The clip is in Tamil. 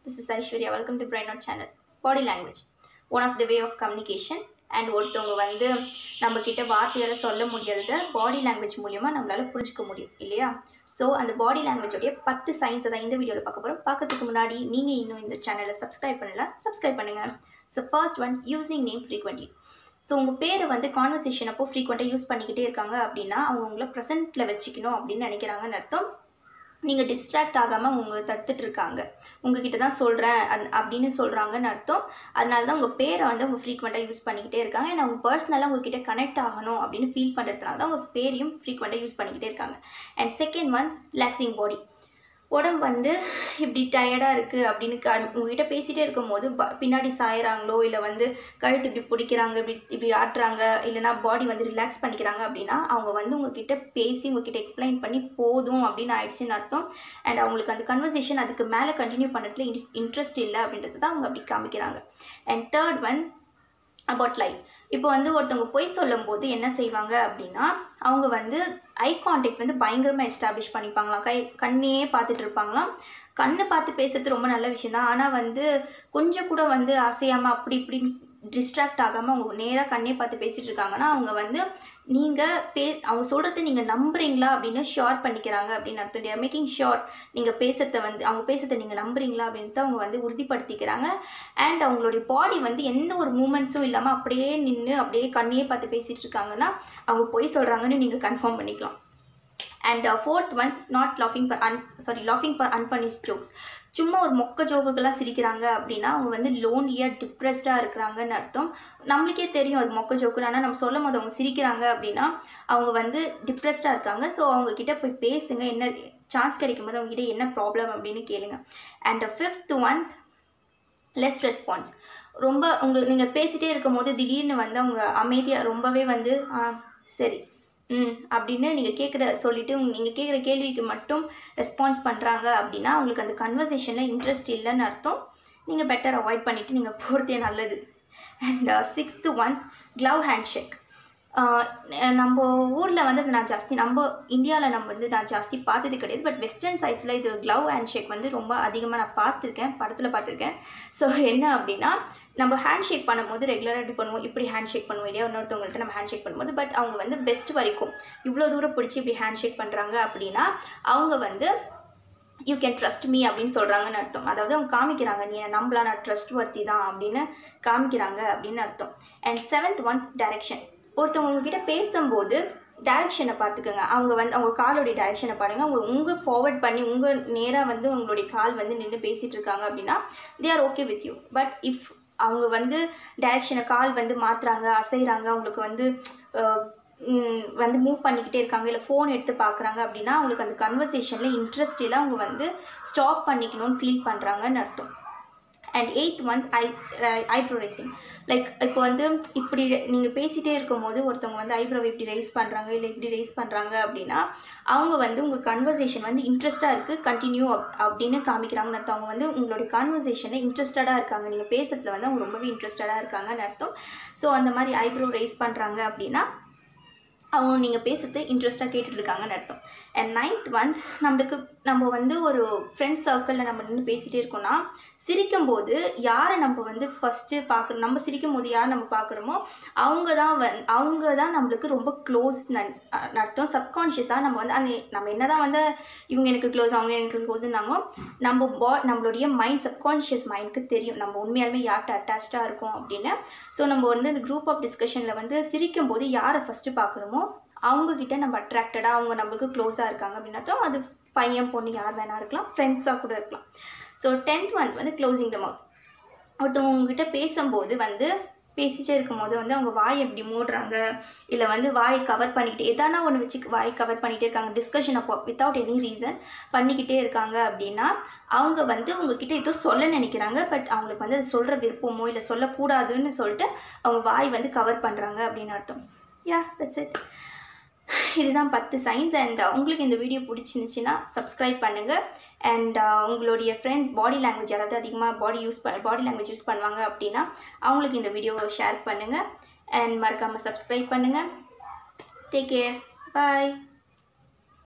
This is Aishwarya. Welcome to Brain Out channel. Body language. One of the way of communication and ஒருத்தவங்க வந்து நம்ம கிட்ட வார்த்தையால் சொல்ல முடியாததை பாடி லாங்குவேஜ் மூலியமாக நம்மளால புரிஞ்சுக்க முடியும் இல்லையா ஸோ அந்த பாடி லாங்குவேஜோடைய பத்து சயின்ஸை தான் இந்த வீடியோவில் பார்க்க போகிறோம் பார்க்கறதுக்கு முன்னாடி நீங்கள் இன்னும் இந்த சேனலை சப்ஸ்கிரைப் பண்ணல சப்ஸ்கிரைப் பண்ணுங்கள் so first one using name frequently so உங்கள் பேரை வந்து கான்வர்சேஷன் அப்போ ஃப்ரீக்வெண்ட்டாக யூஸ் பண்ணிக்கிட்டே இருக்காங்க அப்படின்னா அவங்க உங்களை ப்ரெசென்ட்டில் வச்சுக்கணும் அப்படின்னு நினைக்கிறாங்கன்னு அர்த்தம் நீங்கள் டிஸ்ட்ராக்ட் ஆகாமல் உங்களை தடுத்துட்டு இருக்காங்க உங்ககிட்ட தான் சொல்கிறேன் அந் அப்படின்னு சொல்கிறாங்கன்னு அர்த்தம் அதனால தான் உங்கள் பேரை வந்து அவங்க ஃப்ரீக்வெண்ட்டாக யூஸ் பண்ணிக்கிட்டே இருக்காங்க ஏன்னா அவங்க பர்சனலாக உங்ககிட்ட கனெக்ட் ஆகணும் அப்படின்னு ஃபீல் பண்ணுறதுனால தான் உங்கள் பேரையும் ஃப்ரீக்வெண்ட்டாக யூஸ் பண்ணிக்கிட்டே இருக்காங்க and second one relaxing body உடம்பு வந்து இப்படி டயர்டாக இருக்குது அப்படின்னு க உங்ககிட்ட பேசிகிட்டே இருக்கும்போது ப பின்னாடி சாயிறாங்களோ இல்லை வந்து கழுத்து இப்படி பிடிக்கிறாங்க இப்படி இப்படி ஆட்டுறாங்க இல்லைனா பாடி வந்து ரிலாக்ஸ் பண்ணிக்கிறாங்க அப்படின்னா அவங்க வந்து உங்ககிட்ட பேசி உங்ககிட்ட எக்ஸ்பிளைன் பண்ணி போதும் அப்படின்னு ஆயிடுச்சுன்னு அர்த்தம் அண்ட் அவங்களுக்கு அந்த கன்வர்சேஷன் அதுக்கு மேலே கண்டினியூ பண்ணுறதுல இன்ட்ரெஸ்ட் இல்லை அப்படின்றது தான் அவங்க அப்படி காமிக்கிறாங்க and third one about life இப்போ வந்து ஒருத்தவங்க பொய் சொல்லும்போது என்ன செய்வாங்க அப்படின்னா அவங்க வந்து ஐ கான்டாக்ட் வந்து பயங்கரமாக எஸ்டாப்ளிஷ் பண்ணிப்பாங்களாம் கை கண்ணையே பார்த்துட்டு இருப்பாங்களாம் கண்ணை பார்த்து பேசுறது ரொம்ப நல்ல விஷயம் தான் ஆனால் வந்து கொஞ்சம் கூட வந்து அசையாமல் அப்படி இப்படி டிஸ்ட்ராக்ட் ஆகாமல் அவங்க நேராக கண்ணே பார்த்து பேசிகிட்டு இருக்காங்கன்னா அவங்க வந்து நீங்கள் பே அவங்க சொல்கிறத நீங்கள் நம்புறீங்களா அப்படின்னு ஷியோர் பண்ணிக்கிறாங்க அப்படின்னு அர்த்தம் தேர் மேக்கிங் ஷியோர் நீங்கள் பேசுறத வந்து அவங்க பேசுறத நீங்கள் நம்புறீங்களா அப்படின்ட்டு அவங்க வந்து உறுதிப்படுத்திக்கிறாங்க அண்ட் அவங்களுடைய பாடி வந்து எந்த ஒரு மூமெண்ட்ஸும் இல்லாமல் அப்படியே நின்று அப்படியே கண்ணையே பார்த்து பேசிகிட்டு இருக்காங்கன்னா அவங்க பொய் சொல்கிறாங்கன்னு நீங்கள் கன்ஃபார்ம் பண்ணிக்கலாம் and fourth month not லாஃபிங் for an sorry லாஃபிங் for அன்ஃபர்னிஷ் jokes சும்மா ஒரு மொக்க ஜோக்குகளாக சிரிக்கிறாங்க அப்படின்னா அவங்க வந்து லோன்லியாக டிப்ரெஸ்டாக இருக்கிறாங்கன்னு அர்த்தம் நம்மளுக்கே தெரியும் அது மொக்க ஜோக்குன்னு ஆனால் நம்ம சொல்லும் போது அவங்க சிரிக்கிறாங்க அப்படின்னா அவங்க வந்து டிப்ரெஸ்டாக இருக்காங்க ஸோ அவங்க கிட்ட போய் பேசுங்க என்ன சான்ஸ் கிடைக்கும் போது அவங்க கிட்ட என்ன ப்ராப்ளம் அப்படின்னு கேளுங்க and fifth one less response ரொம்ப உங்களுக்கு நீங்கள் பேசிகிட்டே இருக்கும் போது திடீர்னு வந்து அவங்க அமைதியாக ரொம்பவே வந்து சரி ம் அப்படின்னு நீங்கள் கேட்குற சொல்லிவிட்டு நீங்கள் கேட்குற கேள்விக்கு மட்டும் ரெஸ்பான்ஸ் பண்ணுறாங்க அப்படின்னா அவங்களுக்கு அந்த கன்வர்சேஷனில் இன்ட்ரெஸ்ட் இல்லைன்னு அர்த்தம் நீங்கள் பெட்டர் அவாய்ட் பண்ணிவிட்டு நீங்கள் போகிறதே நல்லது and sixth one glove handshake நம்ம ஊரில் வந்து அது நான் ஜாஸ்தி நம்ம இந்தியாவில் நம்ம வந்து நான் ஜாஸ்தி பார்த்தது கிடையாது பட் வெஸ்டர்ன் சைட்ஸில் இது க்ளவ் ஹேண்ட் ஷேக் வந்து ரொம்ப அதிகமாக நான் பார்த்துருக்கேன் படத்தில் பார்த்துருக்கேன் ஸோ என்ன அப்படின்னா நம்ம ஹேண்ட் ஷேக் பண்ணும்போது ரெகுலராக எப்படி பண்ணுவோம் இப்படி ஹேண்ட் ஷேக் பண்ணுவோம் இல்லையா இன்னொருத்தவங்கள்ட்ட நம்ம ஹேண்ட் ஷேக் பண்ணும்போது பட் அவங்க வந்து பெஸ்ட் வரைக்கும் இவ்வளோ தூரம் பிடிச்சி இப்படி ஹேண்ட் ஷேக் பண்ணுறாங்க அப்படின்னா அவங்க வந்து யூ கேன் ட்ரஸ்ட் மீ அப்படின்னு சொல்கிறாங்கன்னு அர்த்தம் அதாவது அவங்க காமிக்கிறாங்க நீ நம்பலாம் நான் ட்ரஸ்ட் வர்த்தி தான் அப்படின்னு காமிக்கிறாங்க அப்படின்னு அர்த்தம் அண்ட் செவன்த் ஒன் டைரெக்ஷன் ஒருத்தவங்க உங்ககிட்ட பேசும்போது டைரெக்ஷனை பார்த்துக்கோங்க அவங்க வந்து அவங்க காலோடைய டைரெக்ஷனை பாருங்கள் அவங்க உங்கள் ஃபார்வர்ட் பண்ணி உங்கள் நேராக வந்து உங்களுடைய கால் வந்து நின்று பேசிகிட்டு இருக்காங்க அப்படின்னா they are okay with you but if அவங்க வந்து டைரெக்ஷனை கால் வந்து மாற்றுறாங்க அசைகிறாங்க அவங்களுக்கு வந்து வந்து மூவ் பண்ணிக்கிட்டே இருக்காங்க இல்லை ஃபோன் எடுத்து பார்க்குறாங்க அப்படின்னா அவங்களுக்கு அந்த கன்வர்சேஷனில் இன்ட்ரெஸ்ட் இல்லை அவங்க வந்து ஸ்டாப் பண்ணிக்கணும்னு ஃபீல் பண்ணுறாங்கன்னு அர்த்தம் and eighth month eye eyebrow raising like இப்போ வந்து இப்படி நீங்கள் பேசிகிட்டே இருக்கும்போது ஒருத்தவங்க வந்து ஐப்ரோ இப்படி ரைஸ் பண்ணுறாங்க இல்லை இப்படி ரைஸ் பண்ணுறாங்க அப்படின்னா அவங்க வந்து உங்கள் கன்வர்சேஷன் வந்து இன்ட்ரெஸ்ட்டாக இருக்குது கண்டினியூ அப் அப்படின்னு காமிக்கிறாங்கன்னு அர்த்தம் அவங்க வந்து உங்களுடைய கான்வர்சேஷனில் இன்ட்ரெஸ்டடாக இருக்காங்க நீங்கள் பேசுறதுல வந்து அவங்க ரொம்பவே இன்ட்ரெஸ்டடாக இருக்காங்கன்னு அர்த்தம் ஸோ அந்த மாதிரி ஐப்ரோ ரைஸ் பண்ணுறாங்க அப்படின்னா அவங்க நீங்கள் பேசுறது இன்ட்ரெஸ்ட்டாக கேட்டுட்ருக்காங்கன்னு அர்த்தம் அண்ட் நைன்த் வந்து நம்மளுக்கு நம்ம வந்து ஒரு ஃப்ரெண்ட்ஸ் சர்க்கிளில் நம்ம நின்று பேசிகிட்டே இருக்கோம்னா சிரிக்கும்போது யாரை நம்ம வந்து ஃபஸ்ட்டு பார்க்குறோம் நம்ம சிரிக்கும் போது யார் நம்ம பார்க்குறோமோ அவங்க தான் வந் அவங்க தான் நம்மளுக்கு ரொம்ப க்ளோஸ் அர்த்தம் சப்கான்ஷியஸாக நம்ம வந்து அந்த நம்ம என்ன தான் வந்து இவங்க எனக்கு க்ளோஸ் அவங்க எனக்கு க்ளோஸ்னாங்க நம்ம பா நம்மளுடைய மைண்ட் சப்கான்ஷியஸ் மைண்டுக்கு தெரியும் நம்ம உண்மையாலுமே யார்கிட்ட அட்டாச்சாக இருக்கோம் அப்படின்னு ஸோ நம்ம வந்து இந்த குரூப் ஆஃப் டிஸ்கஷனில் வந்து சிரிக்கும் போது யாரை ஃபஸ்ட்டு பார்க்குறோமோ அவங்கக்கிட்ட நம்ம அட்ராக்டடாக அவங்க நம்மளுக்கு க்ளோஸாக இருக்காங்க அப்படின்னா அது பையன் பொண்ணு யார் வேணா இருக்கலாம் ஃப்ரெண்ட்ஸாக கூட இருக்கலாம் ஸோ டென்த் ஒன் வந்து க்ளோசிங் த மவுத் ஒருத்தவங்க உங்ககிட்ட பேசும்போது வந்து பேசிகிட்டே இருக்கும்போது வந்து அவங்க வாய் எப்படி மூடுறாங்க இல்லை வந்து வாயை கவர் பண்ணிக்கிட்டே எதானா ஒன்று வச்சு வாய் கவர் பண்ணிகிட்டே இருக்காங்க டிஸ்கஷன் அப்போ வித்தவுட் எனி ரீசன் பண்ணிக்கிட்டே இருக்காங்க அப்படின்னா அவங்க வந்து உங்ககிட்ட ஏதோ சொல்ல நினைக்கிறாங்க பட் அவங்களுக்கு வந்து அது சொல்கிற விருப்பமோ இல்லை சொல்லக்கூடாதுன்னு சொல்லிட்டு அவங்க வாய் வந்து கவர் பண்ணுறாங்க அப்படின்னு அர்த்தம் யா தட்ஸ் இட் இதுதான் பத்து சயின்ஸ் அண்ட் உங்களுக்கு இந்த வீடியோ பிடிச்சிருந்துச்சின்னா சப்ஸ்கிரைப் பண்ணுங்கள் அண்ட் உங்களுடைய ஃப்ரெண்ட்ஸ் பாடி லாங்குவேஜ் யாராவது அதிகமாக பாடி யூஸ் ப பாடி லாங்குவேஜ் யூஸ் பண்ணுவாங்க அப்படின்னா அவங்களுக்கு இந்த வீடியோவை ஷேர் பண்ணுங்கள் அண்ட் மறக்காமல் சப்ஸ்கிரைப் பண்ணுங்கள் டேக் கேர் பாய்